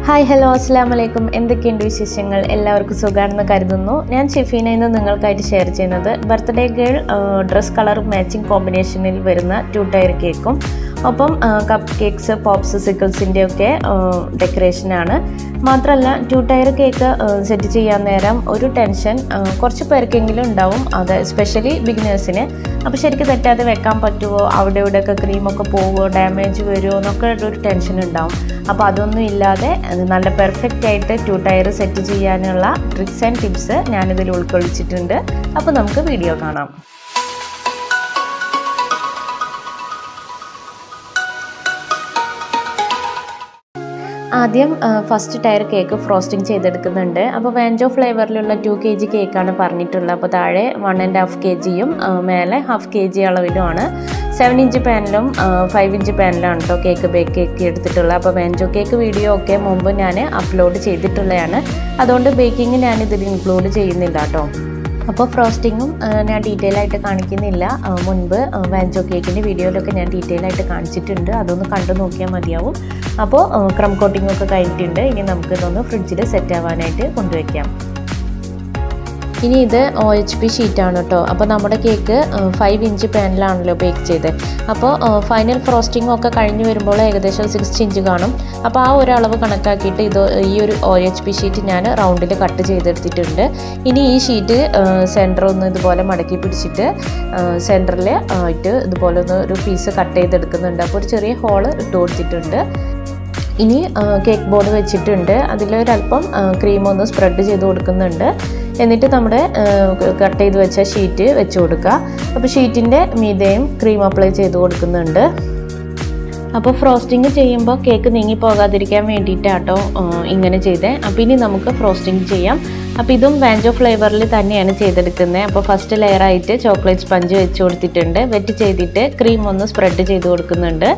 hi hello അസ്സാം വലൈക്കും എന്തൊക്കെയുണ്ട് വിശേഷങ്ങൾ എല്ലാവർക്കും സുഖമാണെന്ന് കരുതുന്നു ഞാൻ ഷെഫീന ഇന്ന് നിങ്ങൾക്കായിട്ട് ഷെയർ ചെയ്യുന്നത് birthday girl dress colour matching കോമ്പിനേഷനിൽ വരുന്ന ടു ടയർ കേക്കും ഒപ്പം കപ്പ് കേക്ക്സ് പോപ്സ് സിക്കിൾസിൻ്റെ ഒക്കെ ഡെക്കറേഷനാണ് മാത്രമല്ല ടു ടയർ കേക്ക് സെറ്റ് ചെയ്യാൻ നേരം ഒരു ടെൻഷൻ കുറച്ച് പേർക്കെങ്കിലും ഉണ്ടാവും അത് എസ്പെഷ്യലി ബിഗിനേഴ്സിന് അപ്പോൾ ശരിക്കും തെറ്റാതെ വെക്കാൻ പറ്റുമോ അവിടെ ഇവിടെയൊക്കെ ക്രീമൊക്കെ പോവുമോ ഡാമേജ് വരുമോ എന്നൊക്കെ ഒരു ടെൻഷൻ ഉണ്ടാവും അപ്പോൾ അതൊന്നും ഇല്ലാതെ നല്ല പെർഫെക്റ്റ് ആയിട്ട് ടു ടയർ സെറ്റ് ചെയ്യാനുള്ള ട്രിക്സ് ആൻഡ് ടിപ്സ് ഞാനിതിൽ ഉൾക്കൊള്ളിച്ചിട്ടുണ്ട് അപ്പോൾ നമുക്ക് വീഡിയോ കാണാം ആദ്യം ഫസ്റ്റ് ടയർ കേക്ക് ഫ്രോസ്റ്റിംഗ് ചെയ്തെടുക്കുന്നുണ്ട് അപ്പോൾ വാൻജോ ഫ്ലേവറിലുള്ള ടു കെ ജി കേക്കാണ് പറഞ്ഞിട്ടുള്ളത് അപ്പോൾ താഴെ വൺ ആൻഡ് ഹാഫ് കെ ജിയും മേലെ ഹാഫ് കെ ജി അളവിലുമാണ് സെവൻ ഇഞ്ച് പാനിലും ഫൈവ് ഇഞ്ച് പാനിലാണ് കേട്ടോ കേക്ക് ബേക്ക് കേക്ക് എടുത്തിട്ടുള്ളത് അപ്പോൾ വാൻജോ കേക്ക് വീഡിയോ ഒക്കെ മുമ്പ് ഞാൻ അപ്ലോഡ് ചെയ്തിട്ടുള്ളതാണ് അതുകൊണ്ട് ബേക്കിംഗ് ഞാൻ ഇതിൽ ഇൻക്ലൂഡ് ചെയ്യുന്നില്ല കേട്ടോ അപ്പോൾ ഫ്രോസ്റ്റിങ്ങും ഞാൻ ഡീറ്റെയിൽ ആയിട്ട് കാണിക്കുന്നില്ല മുൻപ് വാൻജോ കേക്കിൻ്റെ വീഡിയോയിലൊക്കെ ഞാൻ ഡീറ്റെയിൽ ആയിട്ട് കാണിച്ചിട്ടുണ്ട് അതൊന്ന് കണ്ടു നോക്കിയാൽ മതിയാവും അപ്പോൾ ക്രം കോട്ടിംഗ് ഒക്കെ കഴിഞ്ഞിട്ടുണ്ട് ഇനി നമുക്ക് ഇതൊന്ന് ഫ്രിഡ്ജിൽ സെറ്റ് ആവാനായിട്ട് കൊണ്ടുവയ്ക്കാം ഇനി ഇത് ഒ എച്ച് പി ഷീറ്റാണ് കേട്ടോ അപ്പോൾ നമ്മുടെ കേക്ക് ഫൈവ് ഇഞ്ച് പാനിലാണല്ലോ ബേക്ക് ചെയ്തത് അപ്പോൾ ഫൈനൽ ഫ്രോസ്റ്റിംഗ് ഒക്കെ കഴിഞ്ഞ് വരുമ്പോൾ ഏകദേശം സിക്സ് ഇഞ്ച് കാണും അപ്പോൾ ആ ഒരു അളവ് കണക്കാക്കിയിട്ട് ഇത് ഈ ഒരു ഒ എച്ച് പി ഷീറ്റ് ഞാൻ റൗണ്ടിൽ കട്ട് ചെയ്തെടുത്തിട്ടുണ്ട് ഇനി ഈ ഷീറ്റ് സെൻറ്റർ ഒന്ന് ഇതുപോലെ മടക്കി പിടിച്ചിട്ട് സെൻറ്ററിൽ ആയിട്ട് ഇതുപോലെ ഒന്ന് ഒരു പീസ് കട്ട് ചെയ്തെടുക്കുന്നുണ്ട് അപ്പോൾ ഒരു ചെറിയ ഹോള് ഇട്ട് കൊടുത്തിട്ടുണ്ട് ഇനി കേക്ക് ബോർഡ് വെച്ചിട്ടുണ്ട് അതിലൊരല്പം ക്രീം ഒന്ന് സ്പ്രെഡ് ചെയ്ത് കൊടുക്കുന്നുണ്ട് എന്നിട്ട് നമ്മുടെ കട്ട് ചെയ്ത് വെച്ച ഷീറ്റ് വെച്ച് കൊടുക്കുക അപ്പോൾ ഷീറ്റിൻ്റെ മീതയും ക്രീം അപ്ലൈ ചെയ്ത് കൊടുക്കുന്നുണ്ട് അപ്പോൾ ഫ്രോസ്റ്റിംഗ് ചെയ്യുമ്പോൾ കേക്ക് നീങ്ങി പോകാതിരിക്കാൻ വേണ്ടിയിട്ടാട്ടോ ഇങ്ങനെ ചെയ്തത് അപ്പോൾ ഇനി നമുക്ക് ഫ്രോസ്റ്റിംഗ് ചെയ്യാം അപ്പോൾ ഇതും വാൻജോ ഫ്ലേവറിൽ തന്നെയാണ് ചെയ്തെടുക്കുന്നത് അപ്പോൾ ഫസ്റ്റ് ലെയറായിട്ട് ചോക്ലേറ്റ് സ്പഞ്ച് വെച്ച് കൊടുത്തിട്ടുണ്ട് വെറ്റ് ചെയ്തിട്ട് ക്രീം ഒന്ന് സ്പ്രെഡ് ചെയ്ത് കൊടുക്കുന്നുണ്ട്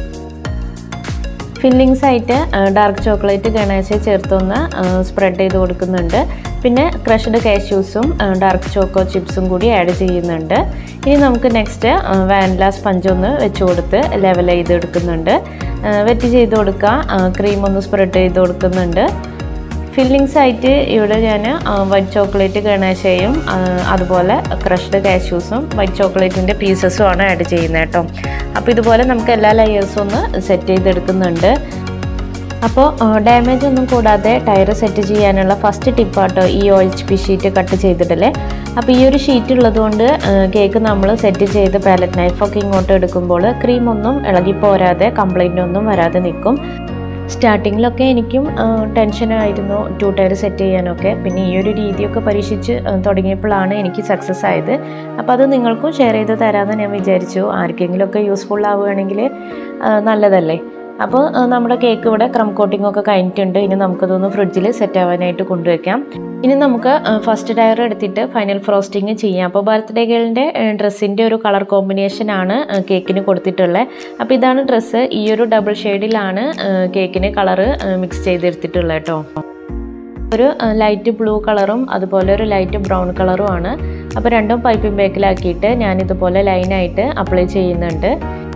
ഫില്ലിങ്സ് ആയിട്ട് ഡാർക്ക് ചോക്ലേറ്റ് ഗണേശ ചേർത്തൊന്ന് സ്പ്രെഡ് ചെയ്ത് കൊടുക്കുന്നുണ്ട് പിന്നെ ക്രഷ്ഡ് കാഷ്യൂസും ഡാർക്ക് ചോക്കോ ചിപ്സും കൂടി ആഡ് ചെയ്യുന്നുണ്ട് ഇനി നമുക്ക് നെക്സ്റ്റ് വാനില സ്പഞ്ച് ഒന്ന് വെച്ച് കൊടുത്ത് ലെവൽ ചെയ്ത് എടുക്കുന്നുണ്ട് വെറ്റ് ചെയ്ത് കൊടുക്കുക ക്രീം ഒന്ന് സ്പ്രെഡ് ചെയ്ത് കൊടുക്കുന്നുണ്ട് ഫില്ലിങ്സ് ആയിട്ട് ഇവിടെ ഞാൻ വൈറ്റ് ചോക്ലേറ്റ് ഗണേശയും അതുപോലെ ക്രഷ്ഡ് കാഷ്യൂസും വൈറ്റ് ചോക്ലേറ്റിൻ്റെ പീസസും ആണ് ആഡ് ചെയ്യുന്നത് കേട്ടോ അപ്പോൾ ഇതുപോലെ നമുക്ക് എല്ലാ ലെയേഴ്സും ഒന്ന് സെറ്റ് ചെയ്തെടുക്കുന്നുണ്ട് അപ്പോൾ ഡാമേജ് ഒന്നും കൂടാതെ ടയർ സെറ്റ് ചെയ്യാനുള്ള ഫസ്റ്റ് ടിപ്പാട്ടോ ഈ O H P sheet cut ചെയ്തിട്ടല്ലേ അപ്പോൾ ഈ ഒരു ഷീറ്റ് ഉള്ളതുകൊണ്ട് കേക്ക് നമ്മൾ സെറ്റ് ചെയ്ത് പാലറ്റ് നൈഫൊക്കെ ഇങ്ങോട്ട് എടുക്കുമ്പോൾ ക്രീം ഒന്നും ഇളകിപ്പോരാതെ കംപ്ലൈൻ്റ് ഒന്നും വരാതെ നിൽക്കും സ്റ്റാർട്ടിങ്ങിലൊക്കെ എനിക്കും ടെൻഷനായിരുന്നു ടു ടയർ സെറ്റ് ചെയ്യാനൊക്കെ പിന്നെ ഈ ഒരു രീതിയൊക്കെ പരീക്ഷിച്ച് തുടങ്ങിയപ്പോഴാണ് എനിക്ക് സക്സസ് ആയത് അപ്പോൾ അത് നിങ്ങൾക്കും ഷെയർ ചെയ്ത് തരാമെന്ന് ഞാൻ വിചാരിച്ചു ആർക്കെങ്കിലുമൊക്കെ യൂസ്ഫുൾ ആവുകയാണെങ്കിൽ നല്ലതല്ലേ അപ്പോൾ നമ്മുടെ കേക്ക് ഇവിടെ ക്രം കോട്ടിംഗ് ഒക്കെ കഴിഞ്ഞിട്ടുണ്ട് ഇനി നമുക്കതൊന്ന് ഫ്രിഡ്ജിൽ സെറ്റ് ആവാനായിട്ട് കൊണ്ടുവയ്ക്കാം ഇനി നമുക്ക് ഫസ്റ്റ് ടയർ എടുത്തിട്ട് ഫൈനൽ ഫ്രോസ്റ്റിംഗ് ചെയ്യാം അപ്പോൾ ബർത്ത്ഡേ ഗേളിൻ്റെ ഡ്രസ്സിൻ്റെ ഒരു കളർ കോമ്പിനേഷൻ ആണ് കേക്കിന് കൊടുത്തിട്ടുള്ളത് അപ്പോൾ ഇതാണ് ഡ്രസ്സ് ഈ ഒരു ഡബിൾ ഷെയ്ഡിലാണ് കേക്കിന് കളറ് മിക്സ് ചെയ്തെടുത്തിട്ടുള്ളത് കേട്ടോ ഒരു ലൈറ്റ് ബ്ലൂ കളറും അതുപോലെ ഒരു ലൈറ്റ് ബ്രൗൺ കളറും ആണ് അപ്പോൾ രണ്ടും പൈപ്പിംഗ് ബാക്കിലാക്കിയിട്ട് ഞാനിതുപോലെ ലൈനായിട്ട് അപ്ലൈ ചെയ്യുന്നുണ്ട്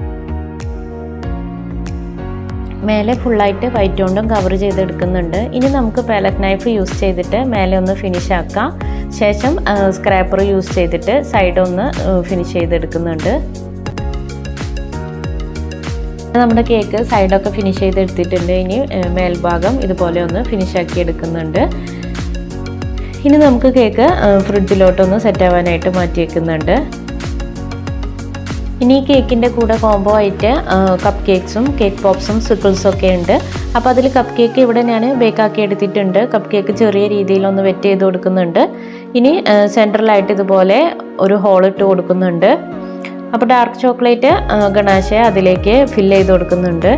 മേലെ ഫുള്ളായിട്ട് വൈറ്റ് കൊണ്ടും കവർ ചെയ്തെടുക്കുന്നുണ്ട് ഇനി നമുക്ക് പാലറ്റ് നൈഫ് യൂസ് ചെയ്തിട്ട് മേലെ ഒന്ന് ഫിനിഷ് ആക്കാം ശേഷം സ്ക്രാപ്പർ യൂസ് ചെയ്തിട്ട് സൈഡ് ഒന്ന് ഫിനിഷ് ചെയ്തെടുക്കുന്നുണ്ട് നമ്മുടെ കേക്ക് സൈഡൊക്കെ ഫിനിഷ് ചെയ്തെടുത്തിട്ടുണ്ട് ഇനി മേൽഭാഗം ഇതുപോലെ ഒന്ന് ഫിനിഷ് ആക്കി എടുക്കുന്നുണ്ട് ഇനി നമുക്ക് കേക്ക് ഫ്രിഡ്ജിലോട്ടൊന്ന് സെറ്റ് ആവാനായിട്ട് മാറ്റി വെക്കുന്നുണ്ട് ഇനി ഈ കേക്കിൻ്റെ കൂടെ കോംബോ ആയിട്ട് കപ്പ് കേക്ക്സും കേക്ക് പോപ്സും സിക്കിൾസും ഒക്കെ ഉണ്ട് അപ്പോൾ അതിൽ കപ്പ് കേക്ക് ഇവിടെ ഞാൻ ബേക്കാക്കി എടുത്തിട്ടുണ്ട് കപ്പ് കേക്ക് ചെറിയ രീതിയിലൊന്ന് വെറ്റ് ചെയ്ത് കൊടുക്കുന്നുണ്ട് ഇനി സെൻട്രലായിട്ട് ഇതുപോലെ ഒരു ഹോൾ ഇട്ട് കൊടുക്കുന്നുണ്ട് അപ്പോൾ ഡാർക്ക് ചോക്ലേറ്റ് ഗണാശ അതിലേക്ക് ഫില്ല് ചെയ്ത് കൊടുക്കുന്നുണ്ട്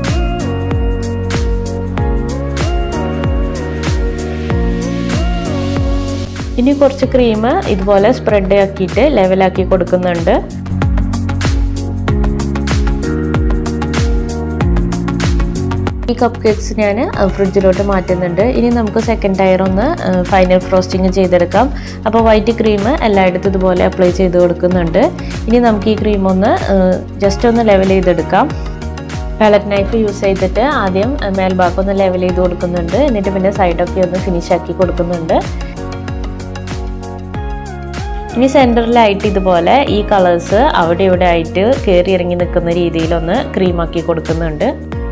ഇനി കുറച്ച് ക്രീം ഇതുപോലെ സ്പ്രെഡ് ആക്കിയിട്ട് ലെവലാക്കി കൊടുക്കുന്നുണ്ട് ഈ കപ്പ് കേക്ക്സ് ഞാൻ ഫ്രിഡ്ജിലോട്ട് മാറ്റുന്നുണ്ട് ഇനി നമുക്ക് സെക്കൻഡ് ടയർ ഒന്ന് ഫൈനൽ ഫ്രോസ്റ്റിംഗ് ചെയ്തെടുക്കാം അപ്പോൾ വൈറ്റ് ക്രീം എല്ലായിടത്തും ഇതുപോലെ അപ്ലൈ ചെയ്ത് കൊടുക്കുന്നുണ്ട് ഇനി നമുക്ക് ഈ ക്രീം ഒന്ന് ജസ്റ്റ് ഒന്ന് ലെവൽ ചെയ്തെടുക്കാം പാലറ്റ് നൈഫ് യൂസ് ചെയ്തിട്ട് ആദ്യം മേൽഭാഗം ഒന്ന് ലെവൽ ചെയ്ത് കൊടുക്കുന്നുണ്ട് എന്നിട്ട് പിന്നെ സൈഡൊക്കെ ഒന്ന് ഫിനിഷ് ആക്കി കൊടുക്കുന്നുണ്ട് ഇനി സെൻറ്ററിലായിട്ട് ഇതുപോലെ ഈ കളേഴ്സ് അവിടെ ഇവിടെ ആയിട്ട് കയറി ഇറങ്ങി നിൽക്കുന്ന രീതിയിലൊന്ന് ക്രീമാക്കി കൊടുക്കുന്നുണ്ട്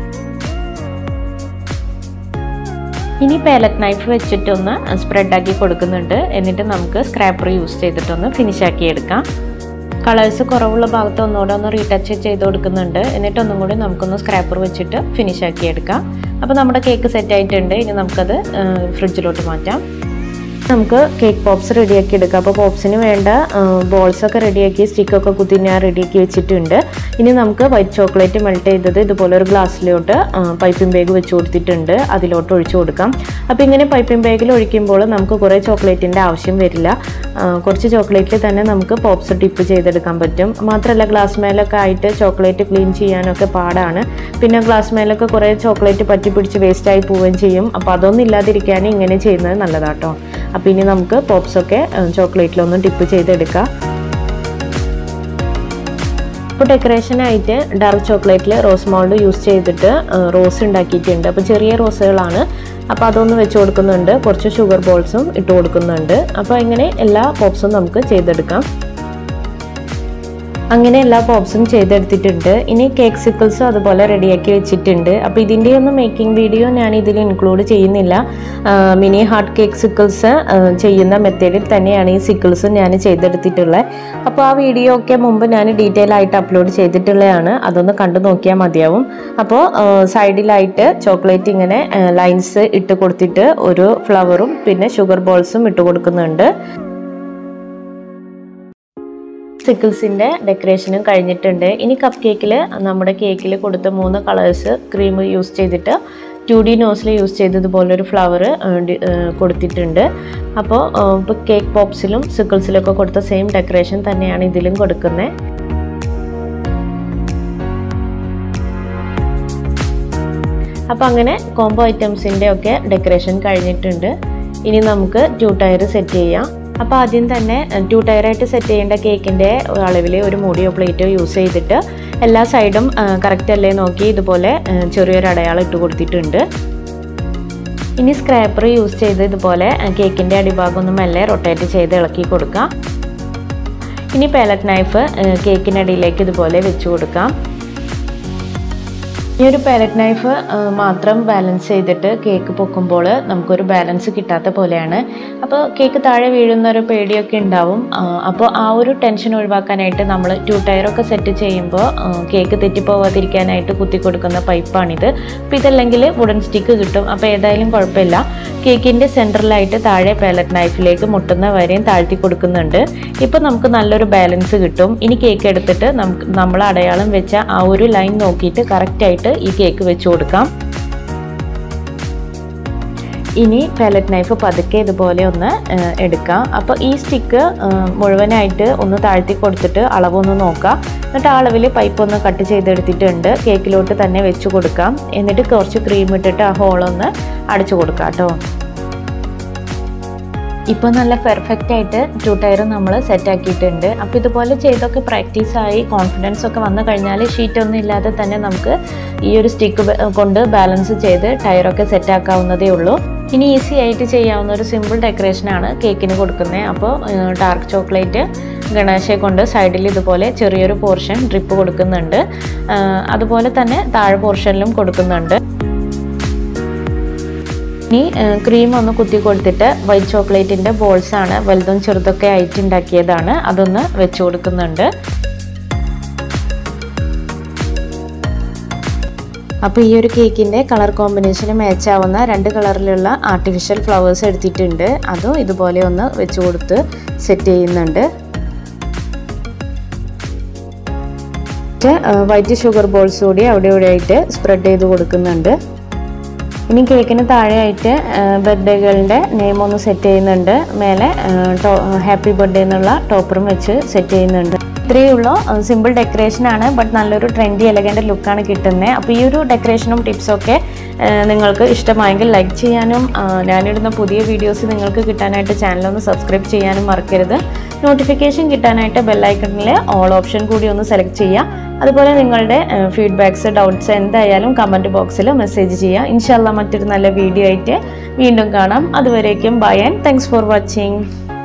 ഇനി പാലറ്റ് നൈഫ് വെച്ചിട്ടൊന്ന് സ്പ്രെഡാക്കി കൊടുക്കുന്നുണ്ട് എന്നിട്ട് നമുക്ക് സ്ക്രാപ്പർ യൂസ് ചെയ്തിട്ടൊന്ന് ഫിനിഷ് ആക്കി എടുക്കാം കളേഴ്സ് കുറവുള്ള ഭാഗത്ത് ഒന്നുകൂടെ ഒന്ന് റീടച്ച് ചെയ്ത് കൊടുക്കുന്നുണ്ട് എന്നിട്ട് ഒന്നും കൂടി നമുക്കൊന്ന് സ്ക്രാപ്പർ വെച്ചിട്ട് ഫിനിഷ് ആക്കി എടുക്കാം അപ്പോൾ നമ്മുടെ കേക്ക് സെറ്റ് ആയിട്ടുണ്ട് ഇനി നമുക്കത് ഫ്രിഡ്ജിലോട്ട് മാറ്റാം നമുക്ക് കേക്ക് പോപ്സ് റെഡിയാക്കി എടുക്കാം അപ്പോൾ പോപ്സിന് വേണ്ട ബോൾസ് ഒക്കെ റെഡിയാക്കി സ്റ്റിക്കൊക്കെ കുത്തി ഞാൻ റെഡിയാക്കി വെച്ചിട്ടുണ്ട് ഇനി നമുക്ക് വൈറ്റ് ചോക്ലേറ്റ് മെൽറ്റ് ചെയ്തത് ഇതുപോലെ ഒരു ഗ്ലാസ്സിലോട്ട് പൈപ്പിംഗ് ബാഗ് വെച്ച് കൊടുത്തിട്ടുണ്ട് അതിലോട്ട് ഒഴിച്ചു കൊടുക്കാം അപ്പോൾ ഇങ്ങനെ പൈപ്പിംഗ് ബാഗിൽ ഒഴിക്കുമ്പോൾ നമുക്ക് കുറേ ചോക്ലേറ്റിൻ്റെ ആവശ്യം വരില്ല കുറച്ച് ചോക്ലേറ്റിൽ തന്നെ നമുക്ക് പോപ്സ് ഡിപ്പ് ചെയ്തെടുക്കാൻ പറ്റും മാത്രമല്ല ഗ്ലാസ് മേലൊക്കെ ആയിട്ട് ചോക്ലേറ്റ് ക്ലീൻ ചെയ്യാനൊക്കെ പാടാണ് പിന്നെ ഗ്ലാസ് മേലൊക്കെ കുറേ ചോക്ലേറ്റ് പറ്റി പിടിച്ച് വേസ്റ്റായി പോവുകയും ചെയ്യും അപ്പോൾ അതൊന്നും ഇല്ലാതിരിക്കാൻ ഇങ്ങനെ ചെയ്യുന്നത് നല്ലതാട്ടോ അപ്പോൾ ഇനി നമുക്ക് പോപ്സൊക്കെ ചോക്ലേറ്റിലൊന്ന് ഡിപ്പ് ചെയ്തെടുക്കാം ഇപ്പോൾ ഡെക്കറേഷനായിട്ട് ഡാർക്ക് ചോക്ലേറ്റിൽ റോസ് മോൾഡ് യൂസ് ചെയ്തിട്ട് റോസ് ഉണ്ടാക്കിയിട്ടുണ്ട് അപ്പോൾ ചെറിയ റോസുകളാണ് അപ്പോൾ അതൊന്ന് വെച്ച് കൊടുക്കുന്നുണ്ട് കുറച്ച് ഷുഗർ ബോൾസും ഇട്ട് കൊടുക്കുന്നുണ്ട് അപ്പോൾ ഇങ്ങനെ എല്ലാ പോപ്സും നമുക്ക് ചെയ്തെടുക്കാം അങ്ങനെ എല്ലാ പോപ്സും ചെയ്തെടുത്തിട്ടുണ്ട് ഇനി കേക്ക് സിക്കിൾസും അതുപോലെ റെഡിയാക്കി വെച്ചിട്ടുണ്ട് അപ്പോൾ ഇതിൻ്റെ ഒന്നും മേക്കിംഗ് വീഡിയോ ഞാൻ ഇതിൽ ഇൻക്ലൂഡ് ചെയ്യുന്നില്ല മിനി ഹാർട്ട് കേക്ക് സിക്കിൾസ് ചെയ്യുന്ന മെത്തേഡിൽ തന്നെയാണ് ഈ സിക്കിൾസ് ഞാൻ ചെയ്തെടുത്തിട്ടുള്ളത് അപ്പോൾ ആ വീഡിയോ ഒക്കെ മുമ്പ് ഞാൻ ഡീറ്റെയിൽ ആയിട്ട് അപ്ലോഡ് ചെയ്തിട്ടുള്ളതാണ് അതൊന്ന് കണ്ടു നോക്കിയാൽ മതിയാവും അപ്പോൾ സൈഡിലായിട്ട് ചോക്ലേറ്റ് ഇങ്ങനെ ലൈൻസ് ഇട്ട് കൊടുത്തിട്ട് ഒരു ഫ്ലവറും പിന്നെ ഷുഗർ ബോൾസും ഇട്ട് കൊടുക്കുന്നുണ്ട് സിക്കിൾസിൻ്റെ ഡെക്കറേഷനും കഴിഞ്ഞിട്ടുണ്ട് ഇനി കപ്പ് കേക്കിൽ നമ്മുടെ കേക്കിൽ കൊടുത്ത മൂന്ന് കളേഴ്സ് ക്രീം യൂസ് ചെയ്തിട്ട് ടു ഡി നോസിൽ യൂസ് ചെയ്തതുപോലെ ഒരു ഫ്ലവർ കൊടുത്തിട്ടുണ്ട് അപ്പോൾ ഇപ്പോൾ കേക്ക് പോപ്സിലും സിക്കിൾസിലൊക്കെ കൊടുത്ത സെയിം ഡെക്കറേഷൻ തന്നെയാണ് ഇതിലും കൊടുക്കുന്നത് അപ്പോൾ അങ്ങനെ കോംബോ ഐറ്റംസിൻ്റെ ഒക്കെ ഡെക്കറേഷൻ കഴിഞ്ഞിട്ടുണ്ട് ഇനി നമുക്ക് ടു ടയർ സെറ്റ് ചെയ്യാം അപ്പോൾ ആദ്യം തന്നെ ടു ടയറായിട്ട് സെറ്റ് ചെയ്യേണ്ട കേക്കിൻ്റെ അളവിൽ ഒരു മൂടിയോ പ്ലേറ്റോ യൂസ് ചെയ്തിട്ട് എല്ലാ സൈഡും കറക്റ്റ് അല്ലേ നോക്കി ഇതുപോലെ ചെറിയൊരു അടയാളം ഇട്ട് കൊടുത്തിട്ടുണ്ട് ഇനി സ്ക്രാപ്പർ യൂസ് ചെയ്ത് ഇതുപോലെ കേക്കിൻ്റെ അടിഭാഗം ഒന്ന് മെല്ലെ റൊട്ടേറ്റ് ചെയ്ത് ഇളക്കി കൊടുക്കാം ഇനി പാലറ്റ് നൈഫ് കേക്കിനടിയിലേക്ക് ഇതുപോലെ വെച്ച് കൊടുക്കാം ഈ ഒരു പാലറ്റ് നൈഫ് മാത്രം ബാലൻസ് ചെയ്തിട്ട് കേക്ക് പൊക്കുമ്പോൾ നമുക്കൊരു ബാലൻസ് കിട്ടാത്ത പോലെയാണ് അപ്പോൾ കേക്ക് താഴെ വീഴുന്ന ഒരു പേടിയൊക്കെ ഉണ്ടാവും അപ്പോൾ ആ ഒരു ടെൻഷൻ ഒഴിവാക്കാനായിട്ട് നമ്മൾ ടു ടയറൊക്കെ സെറ്റ് ചെയ്യുമ്പോൾ കേക്ക് തെറ്റിപ്പോവാതിരിക്കാനായിട്ട് കുത്തി കൊടുക്കുന്ന പൈപ്പാണിത് അപ്പോൾ ഇതല്ലെങ്കിൽ വുഡൻ സ്റ്റിക്ക് കിട്ടും അപ്പോൾ ഏതായാലും കുഴപ്പമില്ല കേക്കിൻ്റെ സെൻറ്ററിലായിട്ട് താഴെ പാലറ്റ് നൈഫിലേക്ക് മുട്ടുന്ന വരെയും താഴ്ത്തി കൊടുക്കുന്നുണ്ട് ഇപ്പോൾ നമുക്ക് നല്ലൊരു ബാലൻസ് കിട്ടും ഇനി കേക്ക് എടുത്തിട്ട് നമുക്ക് നമ്മൾ അടയാളം വെച്ച ആ ഒരു ലൈൻ നോക്കിയിട്ട് കറക്റ്റായിട്ട് ഈ കേക്ക് വെച്ച് കൊടുക്കാം ഇനി പാലറ്റ് നൈഫ് പതുക്കെ ഇതുപോലെ ഒന്ന് എടുക്കാം അപ്പോൾ ഈ സ്റ്റിക്ക് മുഴുവനായിട്ട് ഒന്ന് താഴ്ത്തി കൊടുത്തിട്ട് അളവൊന്ന് നോക്കാം എന്നിട്ട് ആ അളവിൽ പൈപ്പ് ഒന്ന് കട്ട് ചെയ്തെടുത്തിട്ടുണ്ട് കേക്കിലോട്ട് തന്നെ വെച്ച് കൊടുക്കാം എന്നിട്ട് കുറച്ച് ക്രീം ഇട്ടിട്ട് ആ ഹോളൊന്ന് അടച്ചു കൊടുക്കാം കേട്ടോ ഇപ്പോൾ നല്ല പെർഫെക്റ്റ് ആയിട്ട് ടു ടയർ നമ്മൾ സെറ്റ് ആക്കിയിട്ടുണ്ട് അപ്പോൾ ഇതുപോലെ ചെയ്തൊക്കെ പ്രാക്ടീസ് ആയി കോൺഫിഡൻസ് ഒക്കെ വന്നു കഴിഞ്ഞാൽ ഷീറ്റ് ഒന്നും ഇല്ലാതെ തന്നെ നമുക്ക് ഈ ഒരു സ്റ്റിക്ക് കൊണ്ട് ബാലൻസ് ചെയ്ത് ടയറൊക്കെ സെറ്റ് ആക്കാവുന്നതേ ഉള്ളൂ ഇനി ഈസി ആയിട്ട് ചെയ്യാവുന്ന ഒരു സിമ്പിൾ ഡെക്കറേഷനാണ് കേക്കിന് കൊടുക്കുന്നത് അപ്പോൾ ഡാർക്ക് ചോക്ലേറ്റ് ഗണേശയെ കൊണ്ട് സൈഡിൽ ഇതുപോലെ ചെറിയൊരു പോർഷൻ ഡ്രിപ്പ് കൊടുക്കുന്നുണ്ട് അതുപോലെ തന്നെ താഴെ പോർഷനിലും കൊടുക്കുന്നുണ്ട് ഇനി ക്രീം ഒന്ന് കുത്തി കൊടുത്തിട്ട് വൈറ്റ് ചോക്ലേറ്റിൻ്റെ ബോൾസ് ആണ് വലുതും ചെറുതൊക്കെ ആയിട്ട് ഉണ്ടാക്കിയതാണ് അതൊന്ന് വെച്ച് കൊടുക്കുന്നുണ്ട് അപ്പോൾ ഈ ഒരു കേക്കിൻ്റെ കളർ കോമ്പിനേഷന് മാച്ച് ആവുന്ന രണ്ട് കളറിലുള്ള ആർട്ടിഫിഷ്യൽ ഫ്ലവേഴ്സ് എടുത്തിട്ടുണ്ട് അതും ഇതുപോലെ ഒന്ന് വെച്ച് കൊടുത്ത് സെറ്റ് ചെയ്യുന്നുണ്ട് വൈറ്റ് ഷുഗർ ബോൾസ് കൂടി അവിടെ ഇവിടെ ആയിട്ട് സ്പ്രെഡ് ചെയ്ത് കൊടുക്കുന്നുണ്ട് ഇനി കേക്കിന് താഴെയായിട്ട് ബർത്ത്ഡേകളുടെ നെയിം ഒന്ന് സെറ്റ് ചെയ്യുന്നുണ്ട് മേലെ ഹാപ്പി ബർത്ത്ഡേ എന്നുള്ള ടോപ്പറും വെച്ച് സെറ്റ് ചെയ്യുന്നുണ്ട് ഇത്രയേ ഉള്ളൂ സിമ്പിൾ ഡെക്കറേഷൻ ആണ് ബട്ട് നല്ലൊരു ട്രെൻഡി എലഗൻ്റ് ലുക്കാണ് കിട്ടുന്നത് അപ്പോൾ ഈ ഒരു ഡെക്കറേഷനും ടിപ്സൊക്കെ നിങ്ങൾക്ക് ഇഷ്ടമായെങ്കിൽ ലൈക്ക് ചെയ്യാനും ഞാനിടുന്ന പുതിയ വീഡിയോസ് നിങ്ങൾക്ക് കിട്ടാനായിട്ട് ചാനലൊന്ന് സബ്സ്ക്രൈബ് ചെയ്യാനും മറക്കരുത് നോട്ടിഫിക്കേഷൻ കിട്ടാനായിട്ട് ബെല്ലൈക്കണിൽ ഓൾ ഓപ്ഷൻ കൂടി ഒന്ന് സെലക്ട് ചെയ്യുക അതുപോലെ നിങ്ങളുടെ ഫീഡ്ബാക്സ് ഡൗട്ട്സ് എന്തായാലും കമൻറ്റ് ബോക്സിൽ മെസ്സേജ് ചെയ്യുക ഇൻഷാല്ല മറ്റൊരു നല്ല വീഡിയോ ആയിട്ട് വീണ്ടും കാണാം അതുവരേക്കും bye and thanks for watching